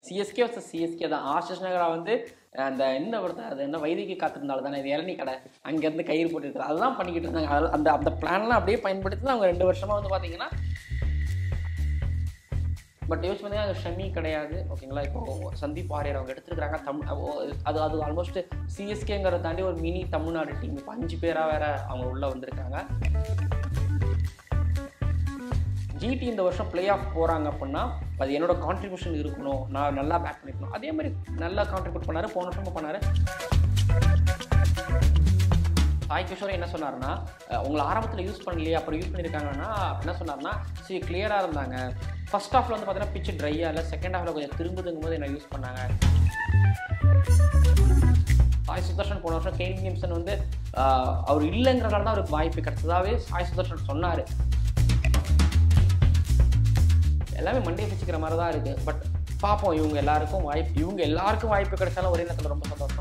CSK versus CSK தான் ஆஷிஷ் நகரா வந்து அந்த என்ன ஒருத்தர் அது என்ன வைதிக்கு காத்திருந்தாலும் தானே இது இளநீ கடை அங்கேருந்து கயிறு போட்டுருக்காரு அதெல்லாம் பண்ணிக்கிட்டு இருந்தாங்க அது- அந்த அந்த பிளான்லாம் அப்படியே பயன்படுத்தி தான் அவங்க ரெண்டு வருஷமா வந்து பார்த்தீங்கன்னா பட் யோசிச்சு பார்த்தீங்கன்னா அது ஷமி கிடையாது ஓகேங்களா இப்போ சந்தீப் வாரியர் அவங்க எடுத்துருக்காங்க தமிழ் அது அது ஆல்மோஸ்ட் சிஎஸ்கேங்கிறத தாண்டி ஒரு மினி தமிழ்நாடு டீம் இப்போ அஞ்சு பேராக வேற அவங்க உள்ள வந்திருக்காங்க ஜிடி இந்த வருஷம் பிளே ஆஃப் போகிறாங்க அப்படின்னா அது என்னோட கான்ட்ரிபியூஷன் இருக்கணும் நான் நல்லா பேட் பண்ணிக்கணும் அதே மாதிரி நல்லா கான்ட்ரிபியூட் பண்ணாரு போன வருஷமும் பண்ணாரு சாய் கிஷோர் என்ன சொன்னாருன்னா அஹ், உங்களை ஆரம்பத்தில் யூஸ் பண்ணலையே அப்புறம் யூஸ் பண்ணியிருக்காங்கன்னா என்ன சொன்னார்னா சரி கிளியராக இருந்தாங்க ஃபர்ஸ்ட் ஹாஃப்ல வந்து பார்த்தீங்கன்னா பிச்சு ட்ரையாக இல்லை செகண்ட் ஹாஃப்ல கொஞ்சம் திரும்புதுங்கும் போது என்ன யூஸ் பண்ணாங்க சாய் சுதர்ஷன் போன வருஷம் கெயின் கேம்சன் வந்து ஆஹ், அவர் இல்லைங்கிறதால தான் அவருக்கு வாய்ப்பு கிடைச்சதாவே சாய் சுதர்ஷன் சொன்னார் எல்லாமே மண்டே பிச்சுக்கிற மாதிரி தான் இருக்கு பட் பார்ப்போம் இவங்க எல்லாருக்கும் வாய்ப்பு இவங்க எல்லாருக்கும் வாய்ப்பு கிடைச்சாலும் ஒரே நேரத்தில் ரொம்ப சந்தோஷம்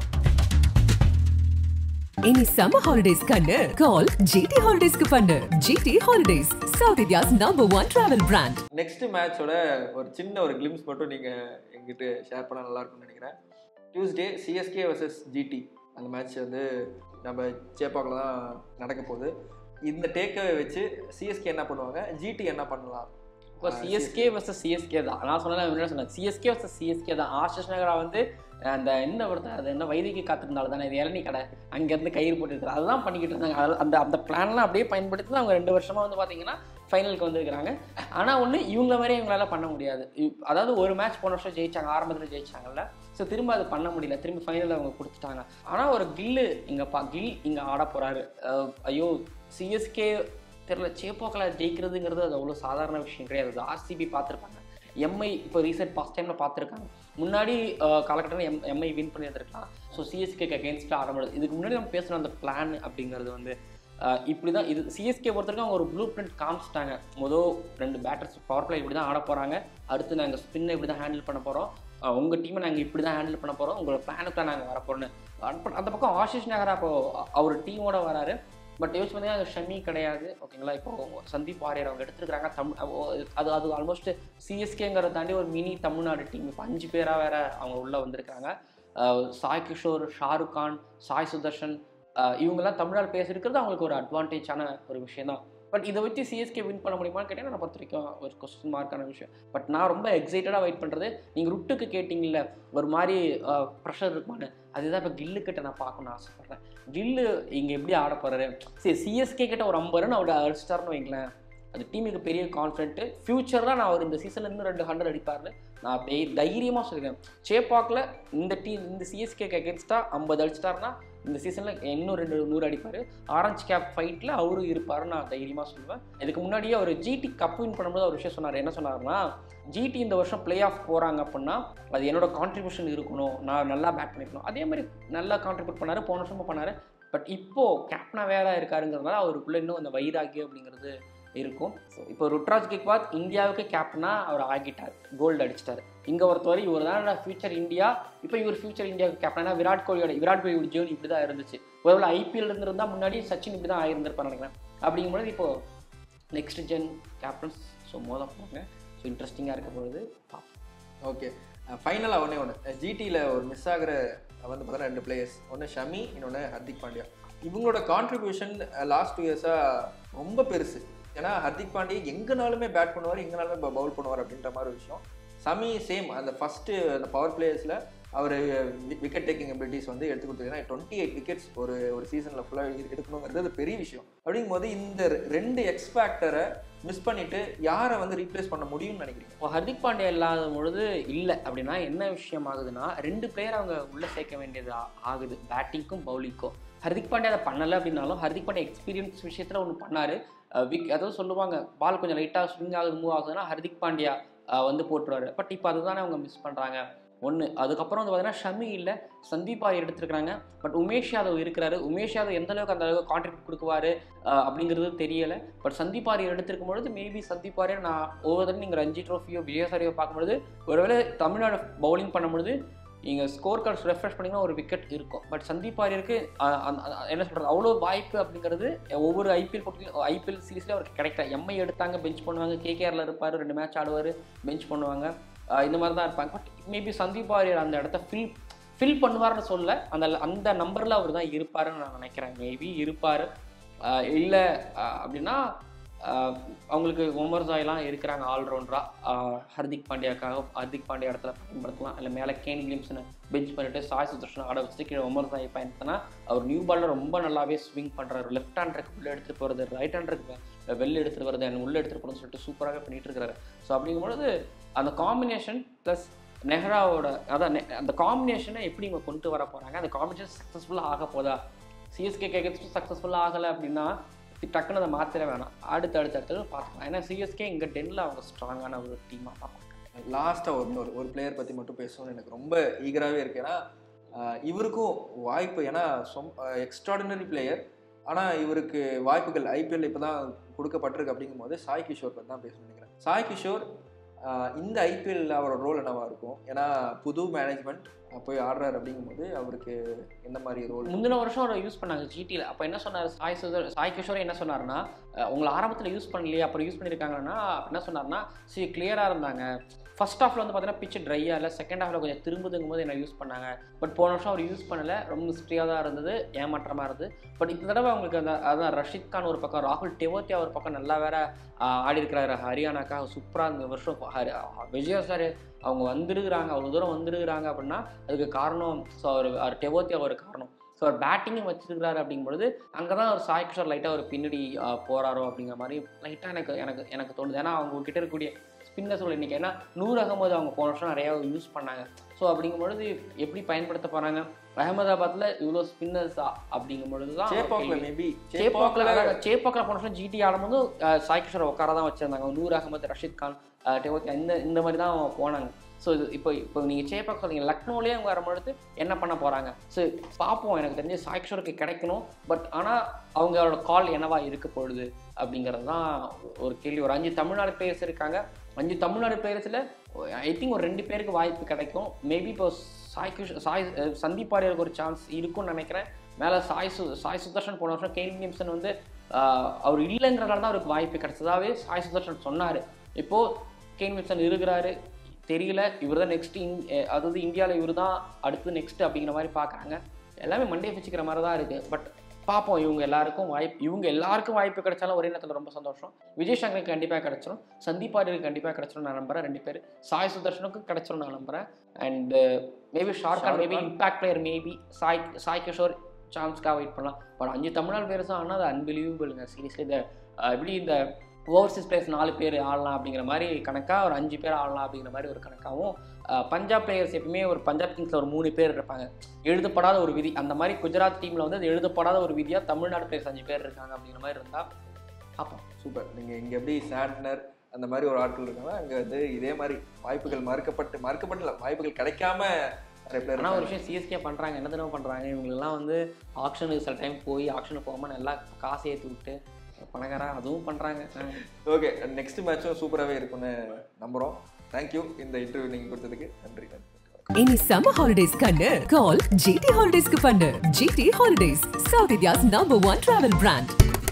இனி சம்மர் ஹாலிடேஸ் கண்ணு கால் ஜிடி ஹாலிடேஸ்க்கு பண்ணு GT holidays south India's number one travel brand next மேட்சோட ஒரு சின்ன ஒரு கிளிம்ஸ் மட்டும் நீங்கள் எங்கிட்ட ஷேர் பண்ணால் நல்லா இருக்கும்னு நினைக்கிறேன் டியூஸ்டே சிஎஸ்கே வர்சஸ் ஜிடி அந்த மேட்ச் வந்து நம்ம சேப்பாக்கில் தான் நடக்க போகுது இந்த டேக்கவை வச்சு சிஎஸ்கே என்ன பண்ணுவாங்க ஜிடி என்ன பண்ணலாம் இப்போ சிஎஸ்கே வர்சஸ் சிஎஸ்கே தான் நான் சொன்னேன் என்ன சொன்னேன் சிஎஸ்கே வர்சஸ் சிஎஸ்கே தான் ஆஷிஷ் நகரா வந்து அந்த என்ன ஒருத்தர் அது என்ன வைதிக்கு காத்திருந்தாலும் தானே இது இளநீ கடை அங்கேருந்து கயிறு போட்டுருக்காரு அதெல்லாம் பண்ணிக்கிட்டு இருந்தாங்க அது- அந்த அந்த பிளான்லாம் அப்படியே பயன்படுத்தி தான் அவங்க ரெண்டு வருஷமா வந்து பார்த்தீங்கன்னா ஃபைனலுக்கு வந்திருக்கிறாங்க ஆனால் ஒன்று இவங்கள மாதிரி இவங்களால பண்ண முடியாது இவ்- அதாவது ஒரு மேட்ச் போன வருஷம் ஜெயிச்சாங்க ஆரம்பத்தில் ஜெயிச்சாங்கல்ல ஸோ திரும்ப அது பண்ண முடியல திரும்ப ஃபைனலில் அவங்க கொடுத்துட்டாங்க ஆனால் ஒரு கில்லு இங்கே பா கில் இங்கே ஆட போகிறாரு ஐயோ சிஎஸ்கே தெரில சேப்போக்கில் ஜெயிக்கிறதுங்கிறது அது அவ்வளோ சாதாரண விஷயம் கிடையாது அது ஆர்சிபி பார்த்துருப்பாங்க எம்ஐ இப்போ ரீசெண்ட் பாஸ்ட் டைமில் பார்த்துருக்காங்க முன்னாடி காலகட்டத்தில் எம் எம்ஐ வின் பண்ணியிருந்திருக்கலாம் ஸோ சிஎஸ்கேக்கு அகேன்ஸ்டாக ஆட முடியாது இதுக்கு முன்னாடி நம்ம பேசுகிற அந்த பிளான் அப்படிங்கிறது வந்து அஹ், இப்படி தான் இது சிஎஸ்கே பொறுத்தவரைக்கும் அவங்க ஒரு ப்ளூ பிரிண்ட் காமிச்சிட்டாங்க மொதல் ரெண்டு பேட்டர்ஸ் பவர் பிளே இப்படி தான் ஆட போகிறாங்க அடுத்து நாங்கள் ஸ்பின்னை இப்படி தான் ஹேண்டில் பண்ண போகிறோம் உங்கள் டீமை நாங்கள் இப்படி தான் ஹேண்டில் பண்ண போகிறோம் உங்களோட பிளானுக்கு தான் நாங்கள் வரப்போறோன்னு அந்த பக்கம் ஆஷிஷ் நகரா இப்போ அவர் டீமோட வராரு பட் யோசிச்சு பார்த்தீங்கன்னா அது ஷமி கிடையாது ஓகேங்களா இப்போ சந்தீப் வாரியர் அவங்க எடுத்துருக்காங்க தமிழ் அது அது ஆல்மோஸ்ட் சிஎஸ்கேங்கிறத தாண்டி ஒரு மினி தமிழ்நாடு டீம் இப்போ அஞ்சு பேராக வேற அவங்க உள்ளே வந்திருக்காங்க அஹ் சாய் கிஷோர் ஷாருக் கான் சாய் சுதர்ஷன் அஹ் இவங்கெல்லாம் தமிழ்நாடு பேசியிருக்கிறது அவங்களுக்கு ஒரு அட்வான்டேஜான ஒரு விஷயம் தான் பட் இதை வச்சு சிஎஸ்கே வின் பண்ண முடியுமான்னு கேட்டீங்கன்னா நான் பொறுத்த வரைக்கும் ஒரு கொஸ்டின் மார்க்கான விஷயம் பட் நான் ரொம்ப எக்ஸைட்டடாக வெயிட் பண்ணுறது நீங்கள் ருட்டுக்கு கேட்டிங்கல்ல ஒரு மாதிரி ப்ரெஷர் இருக்குமான்னு அதுதான் இப்போ கில்லு கிட்ட நான் பார்க்கணும்னு ஆசைப்பட்றேன் கில்லு இங்கே எப்படி ஆட போகிறாரு சரி சிஎஸ்கே கிட்ட ஒரு ஐம்பது ரன் அவர் அடிச்சிட்டாருன்னு வைங்களேன் அது டீமுக்கு பெரிய கான்ஃபிடென்ட் ஃபியூச்சரில் நான் அவர் இந்த சீசன்ல இருந்து ரெண்டு ஹண்ட்ரட் அடிப்பார்னு நான் தை தைரியமாக சொல்லிடுறேன் சேப்பாக்கில் இந்த டீம் இந்த சிஎஸ்கேக்கு அகேன்ஸ்டாக ஐம்பது அடிச்சிட்டாருன்னா இந்த சீசனில் இன்னும் ரெண்டு நூறு அடிப்பார் ஆரஞ்சு கேப் ஃபைட்டில் அவரும் இருப்பாருன்னு நான் தைரியமாக சொல்லுவேன் இதுக்கு முன்னாடியே அவர் ஜிடி கப் வின் பண்ணும்போது ஒரு விஷயம் சொன்னார் என்ன சொன்னார்னா ஜிடி இந்த வருஷம் பிளே ஆஃப் போகிறாங்க அப்படின்னா அது என்னோட கான்ட்ரிபியூஷன் இருக்கணும் நான் நல்லா பேட் பண்ணிக்கணும் அதே மாதிரி நல்லா கான்ட்ரிபியூட் பண்ணாரு போன வருஷமும் பண்ணாரு பட் இப்போ கேப்டனா வேற இருக்காருங்கிறதுனால அவருக்குள்ள இன்னும் அந்த வைராகியம் அப்படிங்கிறது இருக்கும் ஸோ இப்போ ருட்ராஜ் கிக்வாத் இந்தியாவுக்கு கேப்டனா அவர் ஆகிட்டார் கோல்டு அடிச்சிட்டாரு இங்கே ஒருத்தவரை இவர் தான் ஃபியூச்சர் இந்தியா இப்போ இவர் ஃபியூச்சர் இந்தியாவுக்கு கேப்டனா விராட் கோலியோட விராட் கோலியோட ஜேர்னி இப்படி தான் இருந்துச்சு ஒருவேளை ஐபிஎல் இருந்திருந்தா முன்னாடி சச்சின் இப்படி தான் ஆயிருந்திருப்பார் நினைக்கிறேன் அப்படிங்கும்போது இப்போ நெக்ஸ்ட் ஜென் கேப்டன்ஸ் ஸோ மோத போகிறாங்க ஸோ இன்ட்ரெஸ்டிங்காக இருக்க போகுது பார்ப்போம் ஓகே ஃபைனலாக ஒன்றே ஒன்று ஜிடியில் ஒரு மிஸ் ஆகிற வந்து பார்த்தா ரெண்டு பிளேயர்ஸ் ஒன்று ஷமி இன்னொன்று ஹர்திக் பாண்டியா இவங்களோட கான்ட்ரிபியூஷன் லாஸ்ட் டூ இயர்ஸாக ரொம்ப பெருசு ஏன்னா ஹர்திக் பாண்டியா எங்கனாலுமே பேட் பண்ணுவார் எங்கனாலுமே பவுல் பண்ணுவார் அப்படின்ற மாதிரி ஒரு விஷயம் சமி சேம் அந்த ஃபஸ்ட்டு அந்த பவர் பிளேயர்ஸில் அவர் விக்கெட் டேக்கிங் அபிலிட்டிஸ் வந்து எடுத்து கொடுத்துருக்கேன் டுவெண்ட்டி எயிட் விக்கெட்ஸ் ஒரு ஒரு சீசனில் ஃபுல்லாக எடுக்கணுங்கிறது அது பெரிய விஷயம் அப்படிங்கும்போது இந்த ரெண்டு எக்ஸ் ஃபேக்டரை மிஸ் பண்ணிட்டு யாரை வந்து ரீப்ளேஸ் பண்ண முடியும்னு நினைக்கிறீங்க இப்போ ஹர்திக் பாண்டியா இல்லாத பொழுது இல்லை அப்படின்னா என்ன விஷயம் ஆகுதுன்னா ரெண்டு பிளேயர் அவங்க உள்ளே சேர்க்க வேண்டியது ஆ- ஆகுது பேட்டிங்க்கும் பவுலிங்க்கும் ஹர்திக் பாண்டியா அதை பண்ணலை அப்படின்னாலும் ஹர்திக் பாண்டியா எக்ஸ்பீரியன்ஸ் விஷயத்தில் ஒன்று பண்ணார் விக் அதாவது சொல்லுவாங்க பால் கொஞ்சம் லைட்டாக ஸ்விங் ஆகுது மூவ் ஆகுதுன்னா ஹர்திக் பாண்டியா அஹ், வந்து போட்டுருவாரு பட் இப்போ அதுதானே அவங்க மிஸ் பண்ணுறாங்க ஒன்று அதுக்கப்புறம் வந்து பார்த்தீங்கன்னா ஷமி இல்லை சந்தீப் ஆர் எடுத்துருக்காங்க பட் உமேஷ் யாதவ் இருக்கிறாரு உமேஷ் யாதவ் எந்த அளவுக்கு அந்த அளவுக்கு கான்ட்ரிபியூட் கொடுக்குவாரு அஹ், அப்படிங்கிறது தெரியலை பட் சந்தீப் ஆரியர் எடுத்திருக்கும் பொழுது மேபி சந்தீப் ஆரியர் நான் ஒவ்வொரு தடவை நீங்கள் ரஞ்சி ட்ரோஃபியோ விஜயசாரியோ பார்க்கும்பொழுது ஒருவேளை தமிழ்நாடு பவுலிங் பண்ணும்பொழுது நீங்கள் ஸ்கோர் கார்ட்ஸ் ரெஃப்ரெஷ் பண்ணிங்கன்னா ஒரு விக்கெட் இருக்கும் பட் சந்தீப் ஆரியருக்கு அஹ், அந்த- அந்த- என்ன சொல்கிறது அவ்வளோ வாய்ப்பு அப்படிங்கிறது ஒவ்வொரு ஐபிஎல் போட்டியும் ஐபிஎல் சீரீஸ்லேயும் அவருக்கு கிடைக்கல எம்ஐ எடுத்தாங்க பெஞ்ச் பண்ணுவாங்க கேகேஆரில் இருப்பார் ரெண்டு மேட்ச் ஆடுவார் பெஞ்ச் பண்ணுவாங்க அஹ் இந்த மாதிரி தான் இருப்பாங்க பட் மேபி சந்தீப் வாரியர் அந்த இடத்த ஃபில் ஃபில் பண்ணுவார்னு சொல்ல அந்த அந்த நம்பரில் அவர் தான் இருப்பாருன்னு நான் நினைக்கிறேன் மேபி இருப்பார் இல்லை அப்படின்னா ஆஹ் அவங்களுக்கு உமர் ஜாய்லாம் இருக்கிறாங்க ஆல்ரவுண்டராக ஹர்திக் பாண்டியாக்காக ஹர்திக் பாண்டியா இடத்துல பயன்படுத்தலாம் இல்லை மேலே கேன் கிளிம்ஸ்னு பெஞ்ச் பண்ணிட்டு சாய் சுதர்ஷன் ஆட வச்சுட்டு கீழே உமர் ஜாயை பயன்படுத்தினா அவர் நியூ பாலில் ரொம்ப நல்லாவே ஸ்விங் பண்ணுறாரு லெஃப்ட் ஹேண்டருக்கு உள்ளே எடுத்துகிட்டு போகிறது ரைட் ஹேண்டருக்கு வெளில எடுத்துகிட்டு வருது அண்ட் உள்ளே எடுத்துகிட்டு போகிறதுன்னு சொல்லிட்டு சூப்பராகவே பண்ணிட்டு இருக்காரு ஸோ அப்படிங்கும்பொழுது அந்த காம்பினேஷன் ப்ளஸ் நெஹ்ராவோட அதான் நெ- அந்த காம்பினேஷனை எப்படி இவங்க கொண்டு வர போகிறாங்க அந்த காம்பினேஷன் சக்ஸஸ்ஃபுல்லாக ஆக போதா சிஎஸ்கே கேட்கறது சக்ஸஸ்ஃபுல்லாக ஆகலை அப்படின்னா டக்குன்னு அதை மாற்றிட வேணாம் அடுத்து அடுத்து அடுத்து பார்த்துக்கலாம் ஏன்னா சிஎஸ்கே இங்கே டென்னில் அவங்க ஸ்ட்ராங்கான ஒரு டீமாக பார்ப்பாங்க லாஸ்ட்டாக ஒரு இன்னொரு ஒரு பிளேயர் பற்றி மட்டும் பேசணும்னு எனக்கு ரொம்ப ஈகராகவே இருக்கு ஏன்னா ஆஹ் இவருக்கும் வாய்ப்பு ஏன்னா சொம் எக்ஸ்ட்ராடினரி பிளேயர் ஆனால் இவருக்கு வாய்ப்புகள் ஐபிஎல் இப்போ தான் கொடுக்கப்பட்டிருக்கு அப்படிங்கும்போது சாய் கிஷோர் பற்றி தான் பேசணும்னு நினைக்கிறேன் சாய் கிஷோர் ஆஹ் இந்த ஐபிஎல்ல அவரோட ரோல் என்னவா இருக்கும் ஏன்னா புது மேனேஜ்மெண்ட் போய் ஆடுறாரு அப்படிங்கும்போது அவருக்கு எந்த மாதிரி ரோல் முந்தின வருஷம் அவரை யூஸ் பண்ணாங்க ஜிடியில் அப்போ என்ன சொன்னார் சாய் சுதர் சாய் கிஷோர் என்ன சொன்னார்னா அஹ் உங்களை ஆரம்பத்தில் யூஸ் பண்ணலையே அப்புறம் யூஸ் பண்ணியிருக்காங்கன்னா என்ன சொன்னார்னா சரி கிளியராக இருந்தாங்க ஃபர்ஸ்ட் ஹாஃப்ல வந்து பார்த்தீங்கன்னா பிச்சு ட்ரையாக இல்லை செகண்ட் ஹாஃப்ல கொஞ்சம் திரும்புதுங்கும் போது என்ன யூஸ் பண்ணாங்க பட் போன வருஷம் அவர் யூஸ் பண்ணலை ரொம்ப மிஸ்ட்ரியாக தான் இருந்தது ஏமாற்றமாக இருந்தது பட் இந்த தடவை அவங்களுக்கு அந்த அதான் ரஷித் கான் ஒரு பக்கம் ராகுல் டெவோத்தியா ஒரு பக்கம் நல்லா வேற ஆஹ், ஆடி இருக்கிறாரு ஹரியானாக்காக சூப்பராக இந்த வருஷம் ஹரி விஜயா சார் அவங்க வந்திருக்கிறாங்க அவ்வளோ தூரம் வந்திருக்கிறாங்க அப்படின்னா அதுக்கு காரணம் ஸோ அவர் அவர் டெவோத்தியா ஒரு காரணம் ஸோ அவர் பேட்டிங்கும் வச்சிருக்கிறாரு அப்படிங்கும்பொழுது அங்கே தான் ஒரு சாய் கிஷோர் லைட்டாக ஒரு பின்னாடி ஆஹ், போறாரோ அப்படிங்கிற மாதிரி லைட்டாக எனக்கு எனக்கு எனக்கு தோணுது ஏன்னா அவங்க கிட்ட இருக்கக்கூடிய ஸ்பின்னர்ஸோட இன்னைக்கு ஏன்னா நூறு அகமது அவங்க போன வருஷம் நிறையா யூஸ் பண்ணாங்க ஸோ அப்படிங்கும்பொழுது எப்படி பயன்படுத்த போகிறாங்க அகமதாபாத்தில் இவ்வளோ ஸ்பின்னர்ஸ் அப்படிங்கும் பொழுது தான் சேப்பாக்ல மேபி சேப்பாக்கில் சேப்பாக்கில் போன வருஷம் ஜிடி ஆடும்போது அஹ், சாய் கிஷோர் உட்கார தான் வச்சிருந்தாங்க நூர் அகமது ரஷித் கான் அஹ், டெவோத்தியா இந்த இந்த மாதிரி தான் அவங்க போனாங்க ஸோ இது இப்போ இப்போ நீங்கள் சேப்பாக் சொல்றீங்க லக்னோலேயே அவங்க வரும்பொழுது என்ன பண்ண போகிறாங்க ஸோ பார்ப்போம் எனக்கு தெரிஞ்சு சாய் கிஷோருக்கு கிடைக்கணும் பட் ஆனால் அவங்களோட கால் என்னவா இருக்க போகுது அப்படிங்கிறது தான் ஒரு கேள்வி ஒரு அஞ்சு தமிழ்நாடு பிளேயர்ஸ் இருக்காங்க அஞ்சு தமிழ்நாடு பிளேயர்ஸில் ஐ திங்க் ஒரு ரெண்டு பேருக்கு வாய்ப்பு கிடைக்கும் மேபி இப்போ சாய் கிஷோர் சாய் அஹ், சந்தீப் வாரியருக்கு ஒரு சான்ஸ் இருக்கும்னு நினைக்கிறேன் மேலே சாய் சு சாய் சுதர்ஷன் போன வருஷம் கெயின் நிம்சன் வந்து ஆஹ், அவர் இல்லைங்கிறதால தான் அவருக்கு வாய்ப்பு கிடைச்சதாவே சாய் சுதர்ஷன் சொன்னார் இப்போது கெயின் நிம்சன் இருக்கிறாரு தெரியல இவர் தான் நெக்ஸ்ட் இன் அஹ், அதாவது இந்தியாவில் இவர் தான் அடுத்து நெக்ஸ்ட் அப்படிங்கிற மாதிரி பார்க்குறாங்க எல்லாமே மண்டே பிச்சுக்கிற மாதிரி தான் இருக்குது பட் பார்ப்போம் இவங்க எல்லாருக்கும் வாய்ப்பு இவங்க எல்லாருக்கும் வாய்ப்பு கிடைச்சாலும் ஒரே நேரத்தில் ரொம்ப சந்தோஷம் விஜய் சங்கருக்கு கண்டிப்பாக கிடைச்சிரும் சந்தீப் ஆரியருக்கு கண்டிப்பாக கிடைச்சிரும் நான் நம்புறேன் ரெண்டு பேர் சாய் சுதர்ஷனுக்கும் கிடைச்சிரும் நான் நம்புறேன் and maybe Shahrukh Khan maybe impact player maybe Sai Sai Kishore சான்ஸ்க்காக வெயிட் பண்ணலாம் பட் அஞ்சு தமிழ்நாடு பேர் தான் ஆனால் அது அன்பிலீவபிளுங்க சீரியஸ்லி இந்த அஹ், எப்படி இந்த ஓவர்சீஸ் பிளேயர்ஸ் நாலு பேர் ஆடலாம் அப்படிங்கிற மாதிரி கணக்காக ஒரு அஞ்சு பேர் ஆடலாம் அப்படிங்கிற மாதிரி ஒரு கணக்காகவும் அஹ், பஞ்சாப் பிளேயர்ஸ் எப்பவுமே ஒரு பஞ்சாப் கிங்ஸில் ஒரு மூணு பேர் இருப்பாங்க எழுதப்படாத ஒரு விதி அந்த மாதிரி குஜராத் டீமில் வந்து அது எழுதப்படாத ஒரு விதியாக தமிழ்நாடு பிளேயர்ஸ் அஞ்சு பேர் இருக்காங்க அப்படிங்கிற மாதிரி இருந்தால் பார்ப்போம் சூப்பர் நீங்கள் இங்கே எப்படி சாண்ட்னர் அந்த மாதிரி ஒரு ஆட்கள் இருக்காங்க அங்கே வந்து இதே மாதிரி வாய்ப்புகள் மறுக்கப்பட்டு மறுக்கப்பட்டு வாய்ப்புகள் கிடைக்காம நிறைய பேர் ஆனால் ஒரு இருக்காங்க. விஷயம் சிஎஸ்கே பண்ணுறாங்க என்ன தெரியுமா பண்ணுறாங்க இவங்களெல்லாம் வந்து ஆக்ஷனுக்கு சில டைம் போய் ஆக்ஷனுக்கு போகாமல் நல்லா காசு ஏற்றி விட்டு பணக்காரன் அதுவும் பண்ணுறாங்க ஓகே நெக்ஸ்ட் மேட்சும் சூப்பராகவே இருக்கும்னு நம்புகிறோம் தேங்க்யூ இந்த இன்டர்வியூ நீங்கள் கொடுத்ததுக்கு நன்றி நன்றி இனி சம்மர் ஹாலிடேஸ் கண்ணு கால் ஜிடி ஹாலிடேஸ்க்கு பண்ணு GT holidays south India's number one travel brand